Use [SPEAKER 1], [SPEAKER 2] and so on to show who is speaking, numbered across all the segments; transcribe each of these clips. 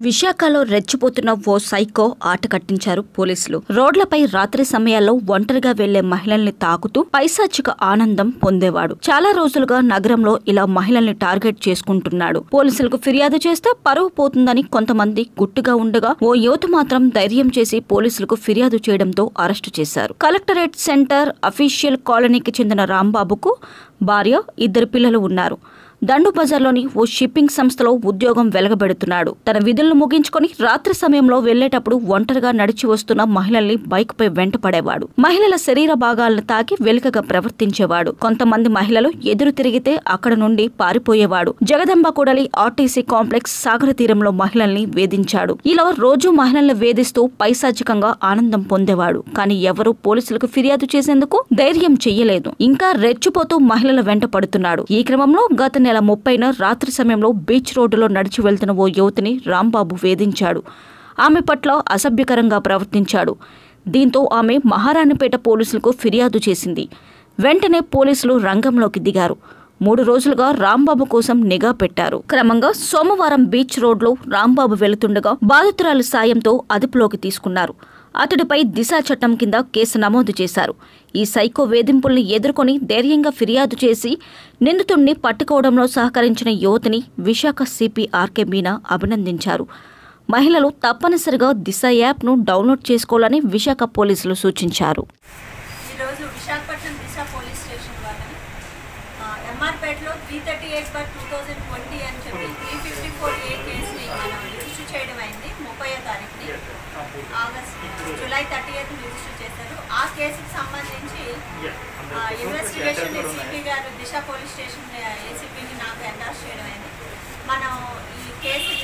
[SPEAKER 1] విశాఖలో రెచ్చిపోతున్న ఓ సైకో ఆట కట్టించారు పోలీసులు రోడ్లపై రాత్రి సమయాల్లో ఒంటరిగా వెళ్లే మహిళల్ని తాకుతూ పైశాచిక ఆనందం పొందేవాడు చాలా రోజులుగా నగరంలో ఇలా మహిళల్ని టార్గెట్ చేసుకుంటున్నాడు పోలీసులకు ఫిర్యాదు చేస్తే పరువు పోతుందని కొంతమంది గుట్టుగా ఉండగా ఓ యువత మాత్రం ధైర్యం చేసి పోలీసులకు ఫిర్యాదు చేయడంతో అరెస్టు చేశారు కలెక్టరేట్ సెంటర్ అఫీషియల్ కాలనీకి చెందిన రాంబాబుకు భార్య ఇద్దరు పిల్లలు ఉన్నారు దండు బజార్లోని ఓ షిప్పింగ్ సంస్థలో ఉద్యోగం వెలగబెడుతున్నాడు తన విధులను ముగించుకొని రాత్రి సమయంలో వెళ్లేటప్పుడు ఒంటరిగా నడిచి వస్తున్న మహిళల్ని బైక్ పై వెంట పడేవాడు మహిళల శరీర భాగాలను తాకి వెనుకగా ప్రవర్తించేవాడు కొంతమంది మహిళలు ఎదురు తిరిగితే అక్కడ నుండి పారిపోయేవాడు జగదంబ కూడలి ఆర్టీసీ కాంప్లెక్స్ సాగర తీరంలో మహిళల్ని వేధించాడు ఇలా రోజు మహిళల్ని వేధిస్తూ పైశాచికంగా ఆనందం పొందేవాడు కానీ ఎవరూ పోలీసులకు ఫిర్యాదు చేసేందుకు ధైర్యం చెయ్యలేదు ఇంకా రెచ్చిపోతూ మహిళల వెంట పడుతున్నాడు ఈ క్రమంలో గత నెల ముప్పైన రాత్రి సమయంలో బీచ్ రోడ్డులో నడిచి వెళ్తున్న ఓ యువతిని రాంబాబు వేధించాడు ఆమె పట్ల అసభ్యకరంగా ప్రవర్తించాడు దీంతో ఆమె మహారాణిపేట పోలీసులకు ఫిర్యాదు చేసింది వెంటనే పోలీసులు రంగంలోకి దిగారు మూడు రోజులుగా రాంబాబు కోసం నిఘా పెట్టారు క్రమంగా సోమవారం బీచ్ రోడ్లో రాంబాబు వెళుతుండగా బాధితురాలి సాయంతో అదుపులోకి తీసుకున్నారు అతడిపై దిశా చట్టం కింద కేసు నమోదు చేశారు ఈ సైకో వేధింపుల్ని ఎదుర్కొని ధైర్యంగా ఫిర్యాదు చేసి నిందితుణ్ణి పట్టుకోవడంలో సహకరించిన యువతిని విశాఖ సిపి ఆర్కే మీనా అభినందించారు మహిళలు తప్పనిసరిగా దిశ యాప్ను డౌన్లోడ్ చేసుకోవాలని విశాఖ పోలీసులు సూచించారు
[SPEAKER 2] ఈరోజు విశాఖపట్నం దిశ పోలీస్ స్టేషన్ వాళ్ళని ఎంఆర్పేటలో three thirty eight by two thousand twenty అని చెప్పి త్రీ ఫిఫ్టీ ఫోర్ ఏ కేసుని మనం రిజిస్టర్ చేయడం అయింది ముప్పయో తారీఖుని August July thirty eighth register చేశారు ఆ కేసుకి సంబంధించి ఇన్వెస్టిగేషన్ ఏసీపీ గారు దిశ పోలీస్ స్టేషన్ ఏసీపీని నాకు ఎండార్స్ చేయడం అయింది మనం ఈ కేసు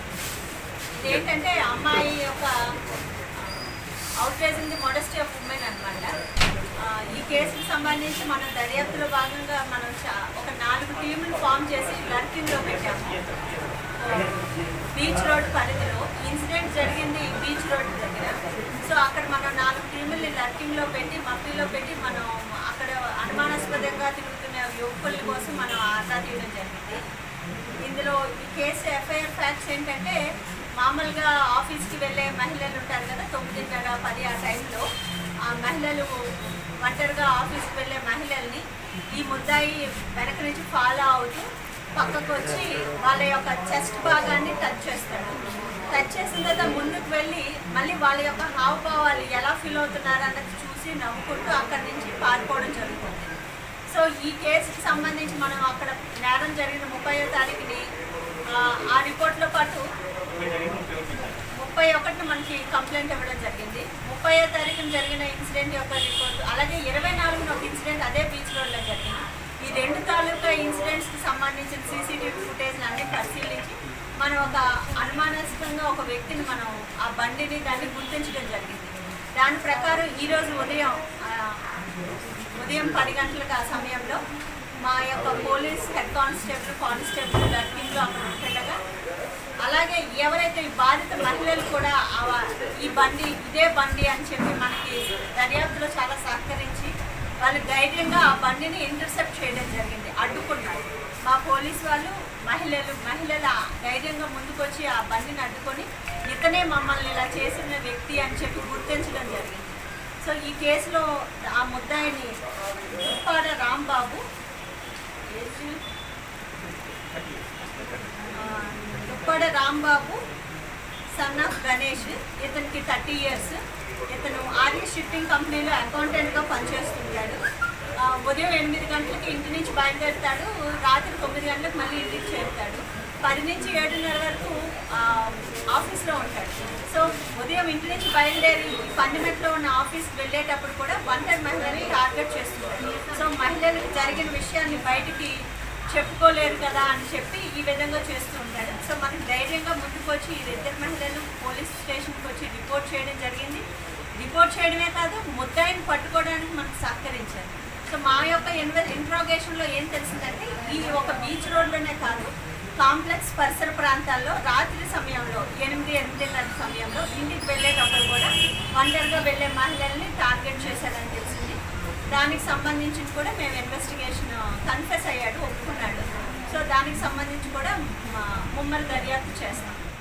[SPEAKER 2] ఏంటంటే అమ్మాయి యొక్క outraging the modesty of women అనమాట ఈ కేసుకు సంబంధించి మనం దర్యాప్తులో భాగంగా మనం చా- ఒక నాలుగు టీములు ఫామ్ చేసి లర్కింగ్లో పెట్టాము బీచ్ రోడ్ పరిధిలో ఇన్సిడెంట్ జరిగింది బీచ్ రోడ్ దగ్గర సో అక్కడ మనం నాలుగు టీముల్ని లర్కింగ్లో పెట్టి మఫ్టీలో పెట్టి మనం అక్కడ అనుమానాస్పదంగా తిరుగుతున్న యువకుల కోసం మనం ఆదా తీయడం జరిగింది ఇందులో ఈ కేసు ఎఫ్ఐఆర్ ఫ్యాక్ట్స్ ఏంటంటే మామూలుగా ఆఫీస్కి వెళ్ళే మహిళలు ఉంటారు కదా తొమ్మిదిన్నర పది ఆ టైంలో ఆ మహిళలు ఒంటరిగా ఆఫీస్కి వెళ్ళే మహిళల్ని ఈ ముద్దాయి వెనక నుంచి ఫాలో అవుతూ పక్కకు వచ్చి వాళ్ళ యొక్క చెస్ట్ భాగాన్ని టచ్ చేస్తాడు టచ్ చేసిన తర్వాత ముందుకు వెళ్ళి మళ్ళీ వాళ్ళ యొక్క హావభావాలు ఎలా ఫీల్ అవుతున్నారు అన్నది చూసి నవ్వుకుంటూ అక్కడి నుంచి పారిపోవడం జరుగుతుంది సో ఈ కేసుకి సంబంధించి మనం అక్కడ నేరం జరిగిన ముప్పైో తారీఖుని ఆ, ఆ రిపోర్ట్లో పాటు ముప్పై ఒకటిన మనకి కంప్లైంట్ ఇవ్వడం జరిగింది ముప్పైో తారీఖున జరిగిన ఇన్సిడెంట్ యొక్క రిపోర్ట్ అలాగే ఇరవై నాలుగున ఒక ఇన్సిడెంట్ అదే బీచ్ రోడ్లో జరిగింది ఈ రెండు తాలూకా ఇన్సిడెంట్స్కి సంబంధించిన సీసీటీవీ ఫుటేజ్ అన్ని పరిశీలించి మనం ఒక అనుమానాస్పదంగా ఒక వ్యక్తిని మనం ఆ బండిని దాన్ని గుర్తించడం జరిగింది దాని ప్రకారం ఈరోజు ఉదయం ఆ, ఉదయం పది గంటలకు ఆ సమయంలో మా యొక్క పోలీస్ హెడ్ కానిస్టేబుల్ కానిస్టేబుల్ లర్కింగ్లో అక్కడ ఉంటుండగా అలాగే ఎవరైతే ఈ బాధిత మహిళలు కూడా ఆ- ఈ బండి ఇదే బండి అని చెప్పి మనకి దర్యాప్తులో చాలా సహకరించి వాళ్ళు ధైర్యంగా ఆ బండిని ఇంటర్సెప్ట్ చేయడం జరిగింది అడ్డుకున్నారు మా పోలీస్ వాళ్ళు మహిళలు మహిళల ధైర్యంగా ముందుకొచ్చి ఆ బండిని అడ్డుకొని ఇతనే మమ్మల్ని ఇలా చేసిన వ్యక్తి అని చెప్పి గుర్తించడం జరిగింది సో ఈ కేసులో ఆ ముద్దాయిని దుప్పాడ రాంబాబు ఏజ్ ఆ, దుప్పాడ రాంబాబు సన్ ఆఫ్ గణేష్ ఇతనికి థర్టీ ఇయర్స్ ఇతను ఆర్య షిప్పింగ్ కంపెనీలో అకౌంటెంట్గా పనిచేస్తుంటాడు ఆ, ఉదయం ఎనిమిది గంటలకి ఇంటి నుంచి బయలుదేరుతాడు రాత్రి తొమ్మిది గంటలకు మళ్ళీ ఇంటికి చేరుతాడు పది నుంచి ఏడున్నర వరకు ఆ, ఆఫీస్లో ఉంటాడు సో ఉదయం ఇంటి నుంచి బయలుదేరి పండిమెట్లో ఉన్న ఆఫీస్కి వెళ్ళేటప్పుడు కూడా ఒంటరి మహిళని టార్గెట్ చేస్తుంటాడు సో మహిళలకు జరిగిన విషయాన్ని బయటికి చెప్పుకోలేరు కదా అని చెప్పి ఈ విధంగా చేస్తూ ఉంటాడు సో మనకి ధైర్యంగా ముందుకు వచ్చి ఈ ఇద్దరు మహిళలు పోలీస్ స్టేషన్కి వచ్చి రిపోర్ట్ చేయడం జరిగింది రిపోర్ట్ చేయడమే కాదు ముద్దాయిని పట్టుకోవడానికి మనకు సహకరించారు సో మా యొక్క ఇన్వె ఇంట్రాగేషన్లో ఏం తెలిసిందంటే ఈ ఒక బీచ్ రోడ్లోనే కాదు కాంప్లెక్స్ పరిసర ప్రాంతాల్లో రాత్రి సమయంలో ఎనిమిది ఎనిమిదిన్నర సమయంలో ఇంటికి వెళ్ళేటప్పుడు కూడా ఒంటరిగా వెళ్ళే మహిళల్ని టార్గెట్ చేశారని తెలిసింది దానికి సంబంధించి కూడా మేము ఇన్వెస్టిగేషన్ కన్ఫెస్ అయ్యాడు ఒప్పుకున్నాడు సో దానికి సంబంధించి కూడా మా- ముమ్మర దర్యాప్తు చేస్తాం